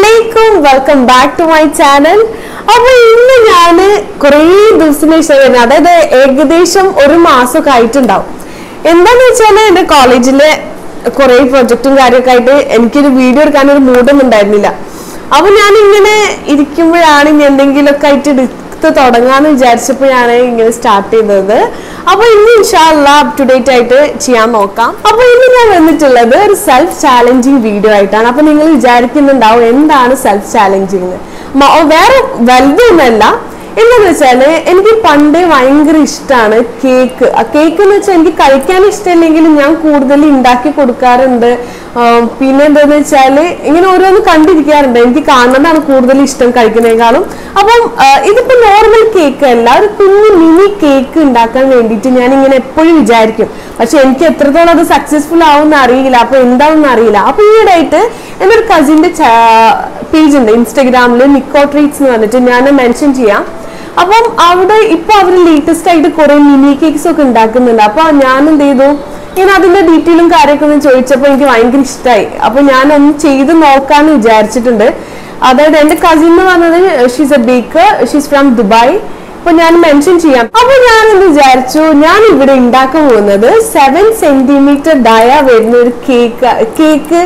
അലൈക്കും welcome back to my channel അപ്പൊ ഇന്ന് ഞാന് കുറേ ദിവസത്തിന് ശേഷം വരുന്നത് അതായത് ഏകദേശം ഒരു മാസമൊക്കെ ആയിട്ടുണ്ടാവും എന്താന്ന് വെച്ചാല് എന്റെ കോളേജിലെ കുറെ പ്രൊജക്റ്റും കാര്യമൊക്കെ ആയിട്ട് എനിക്കൊരു വീഡിയോ എടുക്കാൻ ഒരു മൂഡൊന്നും ഉണ്ടായിരുന്നില്ല അപ്പൊ ഞാൻ ഇങ്ങനെ ഇരിക്കുമ്പോഴാണ് ഇനി എന്തെങ്കിലുമൊക്കെ ആയിട്ട് എടുത്ത് തുടങ്ങാന്ന് വിചാരിച്ചപ്പോഴാണ് ഇങ്ങനെ സ്റ്റാർട്ട് ചെയ്തത് അപ്പൊ ഇന്ന് ഇൻഷാല്ല അപ് ടു ഡേറ്റ് ആയിട്ട് ചെയ്യാൻ നോക്കാം അപ്പൊ ഇന്ന് ഞാൻ വന്നിട്ടുള്ളത് ഒരു സെൽഫ് ചാലഞ്ചിങ് വീഡിയോ ആയിട്ടാണ് അപ്പൊ നിങ്ങൾ വിചാരിക്കുന്നുണ്ടാവും എന്താണ് സെൽഫ് ചാലഞ്ചിങ് വേറെ വലുതൊന്നല്ല എന്താന്ന് വെച്ചാല് എനിക്ക് പണ്ട് ഭയങ്കര ഇഷ്ടമാണ് കേക്ക് കേക്ക് എന്ന് വെച്ചാൽ എനിക്ക് കഴിക്കാൻ ഇഷ്ടമില്ലെങ്കിലും ഞാൻ കൂടുതൽ ഉണ്ടാക്കി കൊടുക്കാറുണ്ട് ആം, പിന്നെ എന്താന്ന് വെച്ചാല് ഇങ്ങനെ ഓരോന്ന് കണ്ടിരിക്കാറുണ്ട് എനിക്ക് കാണുന്നതാണ് കൂടുതൽ ഇഷ്ടം കഴിക്കുന്നതിനേക്കാളും അപ്പം ആ, ഇതിപ്പോ നോർമൽ കേക്ക് അല്ല ഒരു കുഞ്ഞു മിനി കേക്ക് ഉണ്ടാക്കാൻ വേണ്ടിയിട്ട് ഞാൻ ഇങ്ങനെ എപ്പോഴും വിചാരിക്കും പക്ഷെ എനിക്ക് എത്രത്തോളം അത് സക്സസ്ഫുൾ ആവുമെന്ന് അറിയില്ല അപ്പൊ എന്താണെന്ന് അറിയില്ല അപ്പൊ ഈയിടെയായിട്ട് എൻ്റെ ഒരു കസിന്റെ പേജ് ഉണ്ട് ഇൻസ്റ്റഗ്രാമിൽ നിക്കോ ട്രീറ്റ്സ് എന്ന് പറഞ്ഞിട്ട് ഞാൻ മെൻഷൻ ചെയ്യാം അപ്പം അവിടെ ഇപ്പൊ അവർ ലേറ്റസ്റ്റ് ആയിട്ട് കുറെ മിനി കേക്ക്സ് ഒക്കെ ഉണ്ടാക്കുന്നുണ്ട് അപ്പൊ ഞാൻ എന്ത് ചെയ്തു ഇങ്ങനെ അതിന്റെ ഡീറ്റെയിലും കാര്യമൊക്കെ ഒന്ന് ചോദിച്ചപ്പോൾ എനിക്ക് ഭയങ്കര ഇഷ്ടമായി അപ്പൊ ഞാൻ ഒന്ന് ചെയ്ത് നോക്കാന്ന് വിചാരിച്ചിട്ടുണ്ട് അതായത് എന്റെ കസിൻ എന്ന് പറഞ്ഞത് she's a baker she's from Dubai അപ്പൊ ഞാൻ മെൻഷൻ ചെയ്യാം അപ്പൊ ഞാൻ എന്ന് വിചാരിച്ചു ഞാൻ ഇവിടെ ഉണ്ടാക്കാൻ പോകുന്നത് സെവൻ സെന്റിമീറ്റർ ഡയ വരുന്ന ഒരു കേക്ക് കേക്ക്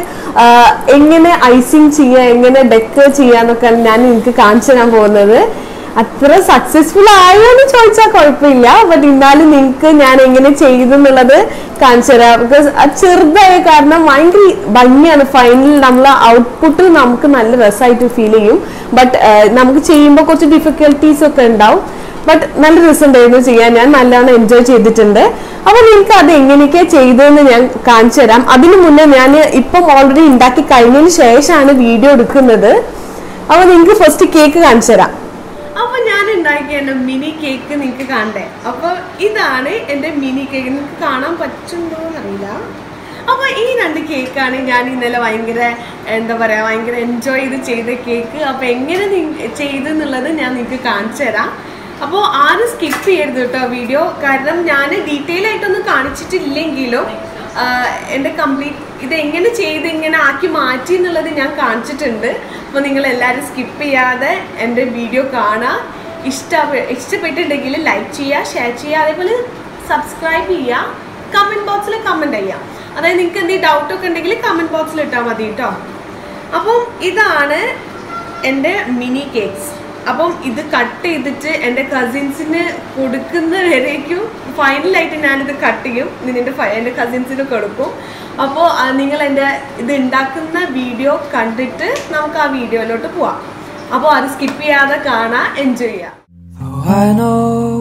എങ്ങനെ ഐസിങ് ചെയ്യുക എങ്ങനെ ഡെക്കർ ചെയ്യാന്നൊക്കെ ഞാൻ എനിക്ക് കാണിച്ചു തരാൻ പോകുന്നത് അത്ര സക്സസ്ഫുൾ ആയോ എന്ന് ചോദിച്ചാൽ കുഴപ്പമില്ല ബട്ട് എന്നാലും നിങ്ങൾക്ക് ഞാൻ എങ്ങനെ ചെയ്തു എന്നുള്ളത് കാണിച്ചു തരാം ബിക്കോസ് അത് ചെറുതായ കാരണം ഭയങ്കര ഭംഗിയാണ് ഫൈനൽ നമ്മൾ ഔട്ട്പുട്ട് നമുക്ക് നല്ല രസമായിട്ട് ഫീൽ ചെയ്യും ബട്ട് നമുക്ക് ചെയ്യുമ്പോൾ കുറച്ച് ഡിഫിക്കൽട്ടീസ് ഒക്കെ ഉണ്ടാവും ബട്ട് നല്ല രസം ഉണ്ടായിരുന്നു ചെയ്യാൻ ഞാൻ നല്ലോണം എൻജോയ് ചെയ്തിട്ടുണ്ട് അപ്പൊ നിങ്ങൾക്ക് അത് എങ്ങനെയൊക്കെ ചെയ്തതെന്ന് ഞാൻ കാണിച്ചു തരാം അതിനു മുന്നേ ഞാൻ ഇപ്പം ഓൾറെഡി ഉണ്ടാക്കി കഴിഞ്ഞതിന് ശേഷമാണ് വീഡിയോ എടുക്കുന്നത് അപ്പൊ നിങ്ങൾക്ക് ഫസ്റ്റ് കേക്ക് കാണിച്ചു തരാം അപ്പൊ ഞാൻ ഉണ്ടാക്കിയ എന്റെ മിനി കേക്ക് നിങ്ങൾക്ക് കാണണ്ടേ അപ്പൊ ഇതാണ് എന്റെ മിനി കേക്ക് നിങ്ങൾക്ക് കാണാൻ പറ്റുണ്ടോ എന്നറിയില്ല അപ്പൊ ഈ രണ്ട് കേക്കാണ് ഞാൻ ഇന്നലെ ഭയങ്കര എന്താ പറയാ ഭയങ്കര എൻജോയ് ചെയ്ത് ചെയ്ത കേക്ക് അപ്പൊ എങ്ങനെ നി- ചെയ്തെന്നുള്ളത് ഞാൻ നിങ്ങൾക്ക് കാണിച്ചു തരാം അപ്പോൾ ആരും സ്കിപ്പ് ചെയ്യരുത് കേട്ടോ വീഡിയോ കാരണം ഞാൻ ഡീറ്റെയിൽ ആയിട്ടൊന്നും കാണിച്ചിട്ടില്ലെങ്കിലും ആഹ് എൻ്റെ കംപ്ലീറ്റ് ഇത് എങ്ങനെ ചെയ്ത് ഇങ്ങനെ ആക്കി മാറ്റി എന്നുള്ളത് ഞാൻ കാണിച്ചിട്ടുണ്ട് അപ്പോൾ നിങ്ങൾ എല്ലാവരും സ്കിപ്പ് ചെയ്യാതെ എൻ്റെ വീഡിയോ കാണുക ഇഷ്ട ഇഷ്ടപ്പെട്ടിട്ടുണ്ടെങ്കിൽ ലൈക്ക് ചെയ്യുക ഷെയർ ചെയ്യുക അതേപോലെ സബ്സ്ക്രൈബ് ചെയ്യുക കമൻറ്റ് ബോക്സിൽ കമൻറ്റ് ചെയ്യുക അതായത് നിങ്ങൾക്ക് എന്തെങ്കിലും ഡൗട്ടൊക്കെ ഉണ്ടെങ്കിൽ കമൻറ്റ് ബോക്സിൽ ഇട്ടാൽ മതി കേട്ടോ അപ്പം ഇതാണ് എൻ്റെ മിനി കേക്ക്സ് അപ്പം ഇത് കട്ട് ചെയ്തിട്ട് എൻ്റെ കസിൻസിന് കൊടുക്കുന്ന വരേക്കും ഫൈനലായിട്ട് ഞാനിത് കട്ട് ചെയ്യും ഇതിൻ്റെ എൻ്റെ കസിൻസിന് കൊടുക്കും അപ്പോൾ നിങ്ങൾ എൻ്റെ ഇത് ഉണ്ടാക്കുന്ന വീഡിയോ കണ്ടിട്ട് നമുക്ക് ആ വീഡിയോയിലോട്ട് പോവാം അപ്പോൾ അത് സ്കിപ്പ് ചെയ്യാതെ കാണാൻ എൻജോയ് ചെയ്യാം Oh, I know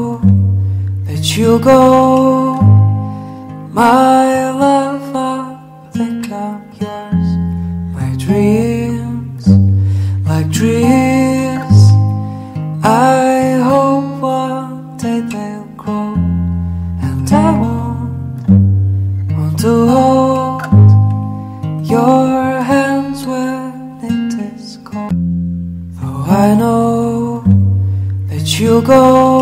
that you go, my love. I think I'm yours. My dreams, like trees, I hope one day they'll grow, and I won't want to hold your hands when it is cold. Though I know that you go,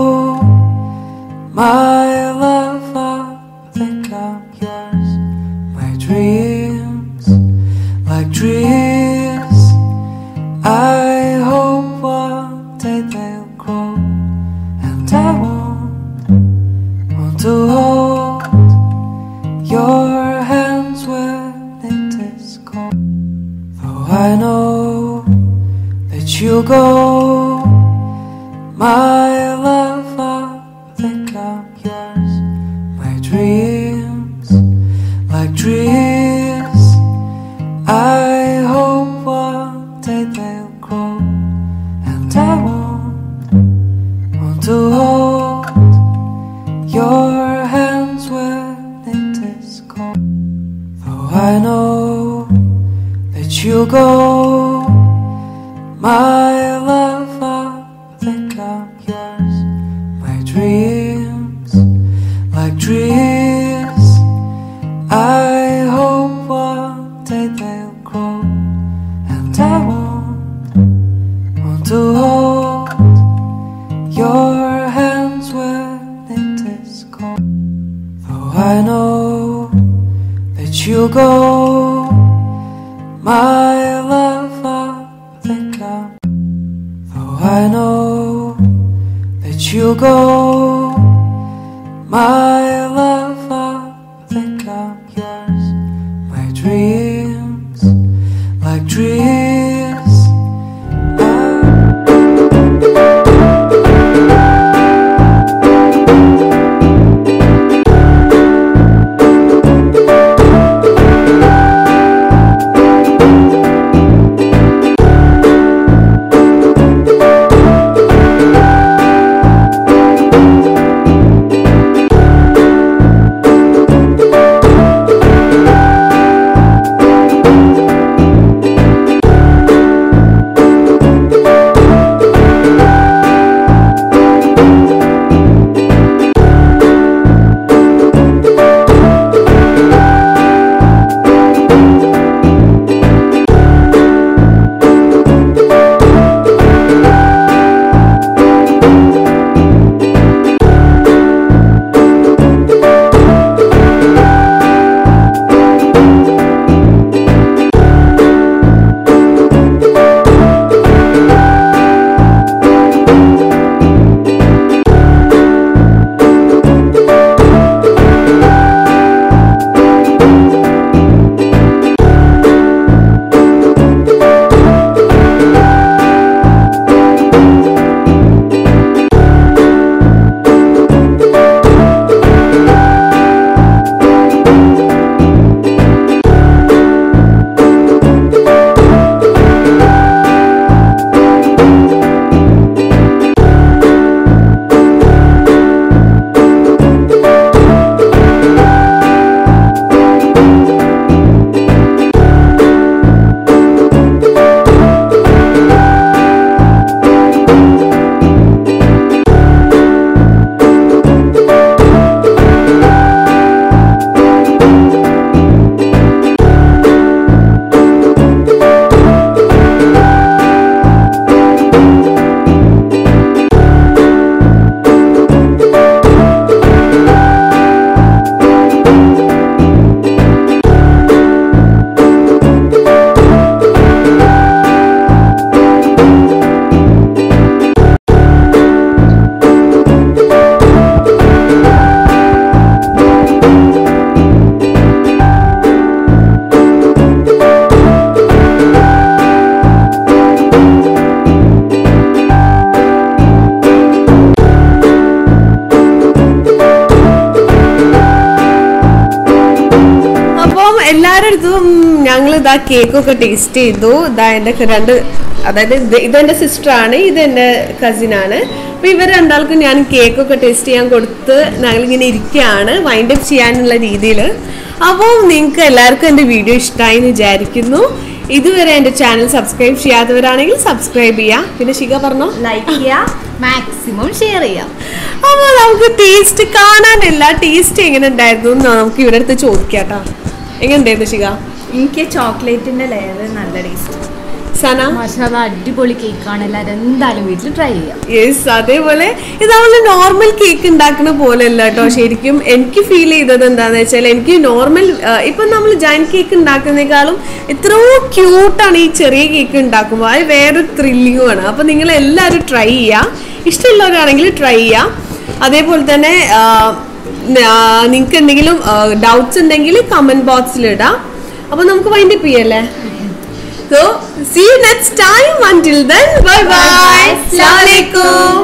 my love. I think I'm yours. My dreams, like trees, I hope one day they'll grow, and I won't want to hold your hands when it is cold. Though I know that you go, my love. I think I'm yours. My dreams, like trees, I hope one day they'll grow, and I won't want to hold your hands when it is cold. Though I know that you go, my love. I think I'm yours. My dreams, like trees, I hope one day they'll grow, and I won't want to hold your hands when it is cold. Though I know that you go, my love. I go, my love, I'll become yours. My dreams, like trees. I അപ്പം എല്ലാവരുടെ അടുത്തും ഞങ്ങൾ ഇതാ കേക്കൊക്കെ taste ചെയ്തു ഇതാ എൻ്റെ രണ്ട് അതായത് ഇത് ഇതെൻ്റെ സിസ്റ്ററാണ് ഇത് എൻ്റെ കസിനാണ് അപ്പൊ ഇവർ രണ്ടാൾക്കും ഞാൻ കേക്കൊക്കെ ടേസ്റ്റ് ചെയ്യാൻ കൊടുത്ത് ഞങ്ങളിങ്ങനെ ഇരിക്കുകയാണ് വൈൻഡ് അപ്പ് ചെയ്യാനുള്ള രീതിയിൽ അപ്പോൾ നിങ്ങൾക്ക് എല്ലാവർക്കും എൻ്റെ വീഡിയോ ഇഷ്ടമായി എന്ന് വിചാരിക്കുന്നു ഇതുവരെ എൻ്റെ ചാനൽ സബ്സ്ക്രൈബ് ചെയ്യാത്തവരാണെങ്കിൽ സബ്സ്ക്രൈബ് ചെയ്യാം പിന്നെ ശിഖ പറഞ്ഞോ ലൈക്ക് ചെയ്യാം മാക്സിമം ഷെയർ ചെയ്യാം അപ്പോൾ നമുക്ക് ടേസ്റ്റ് കാണാനല്ല ടേസ്റ്റ് എങ്ങനെ ഉണ്ടായിരുന്നു എന്ന് നമുക്ക് ഇവരുടെ അടുത്ത് ചോദിക്കാം കേട്ടോ എങ്ങനെ ഉണ്ടായിരുന്നു ശിഖ എനിക്ക് ചോക്ലേറ്റിന്റെ ലെയർ നല്ല ടേസ്റ്റ് സന മസാല അടിപൊളി കേക്കാണ് എല്ലാവരും എന്തായാലും വീട്ടിൽ ട്രൈ ചെയ്യാം യെസ് അതേപോലെ ഇത് നമ്മൾ നോർമൽ കേക്ക് ഉണ്ടാക്കുന്ന പോലെ അല്ല കേട്ടോ ശരിക്കും എനിക്ക് ഫീൽ ചെയ്തത് എന്താന്ന് വെച്ചാൽ എനിക്ക് നോർമൽ ഇപ്പം നമ്മൾ ജൈൻ കേക്ക് ഉണ്ടാക്കുന്നേക്കാളും എത്രയോ ക്യൂട്ടാണ് ഈ ചെറിയ കേക്ക് ഉണ്ടാക്കുമ്പോൾ അത് വേറൊരു ത്രില്ലിങ്ങും ആണ് അപ്പം നിങ്ങൾ എല്ലാവരും ട്രൈ ചെയ്യുക ഇഷ്ടമുള്ളവരാണെങ്കിൽ ട്രൈ ചെയ്യാം അതേപോലെ തന്നെ നിങ്ങൾക്ക് എന്തെങ്കിലും ഡൗട്ട്സ് ഉണ്ടെങ്കിൽ കമന്റ് ബോക്സിൽ ഇടാം അപ്പോൾ നമുക്ക് വൈൻഡ് അപ്പ് ചെയ്യല്ലേ So, see you next time. Until then, bye bye. Assalamualaikum.